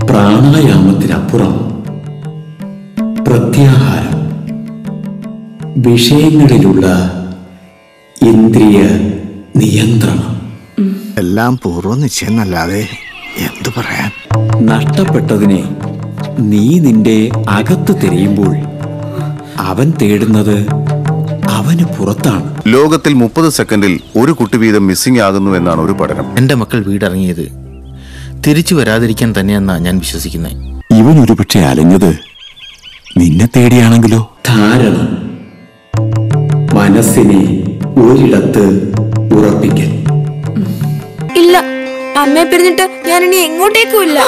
പ്രാണായാമത്തിനപ്പുറം പ്രത്യാഹാരം വിഷയങ്ങളിലുള്ള ഇന്ദ്രിയ നിയന്ത്രണം എല്ലാം പൂർവ്വ നിശ്ചയെന്നല്ലാതെ എന്തു പറയാൻ നഷ്ടപ്പെട്ടതിനെ നീ നിന്റെ അകത്ത് തിരയുമ്പോൾ അവൻ തേടുന്നത് അവന് പുറത്താണ് ലോകത്തിൽ മുപ്പത് സെക്കൻഡിൽ ഒരു കുട്ടി വീതം മിസ്സിംഗ് ആകുന്നു എന്നാണ് ഒരു പഠനം എൻ്റെ മക്കൾ വീടിറങ്ങിയത് തിരിച്ചു വരാതിരിക്കാൻ തന്നെയെന്നാണ് ഞാൻ വിശ്വസിക്കുന്നത് ഇവൻ ഒരുപക്ഷെ അലഞ്ഞത് നിന്നെ തേടിയാണെങ്കിലോ ധാരണ മനസ്സിനെ ഒരിടത്ത് ഉറപ്പിക്കൽ ഇല്ല അമ്മയെ പിരിഞ്ഞിട്ട് ഞാൻ ഇനി എങ്ങോട്ടേക്കും ഇല്ല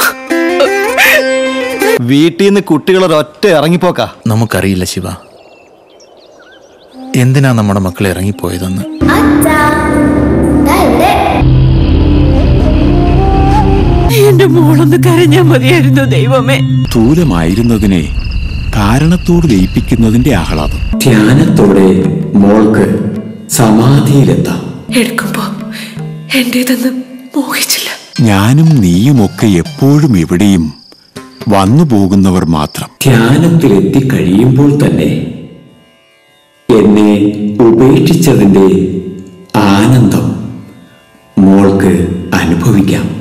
വീട്ടിൽ നിന്ന് കുട്ടികളൊരൊറ്റ ഇറങ്ങിപ്പോക്കാ നമുക്കറിയില്ല ശിവ എന്തിനാ നമ്മുടെ മക്കൾ ഇറങ്ങിപ്പോയതെന്ന് എന്റെ മോളൊന്ന് കരഞ്ഞാ മതിയായിരുന്നു ദൈവമേ സ്ഥൂലമായിരുന്നതിനെ കാരണത്തോട് ലയിപ്പിക്കുന്നതിന്റെ ആഹ്ലാദം ധ്യാനത്തോടെ മോൾക്ക് സമാധിയിലെത്താം എടുക്കുമ്പോ എന്റേതെന്ന് മോഹിച്ചില്ല ഞാനും നീയുമൊക്കെ എപ്പോഴും എവിടെയും വന്നു പോകുന്നവർ മാത്രം ധ്യാനത്തിലെത്തി കഴിയുമ്പോൾ തന്നെ എന്നെ ഉപേക്ഷിച്ചതിന്റെ ആനന്ദം മോൾക്ക് അനുഭവിക്കാം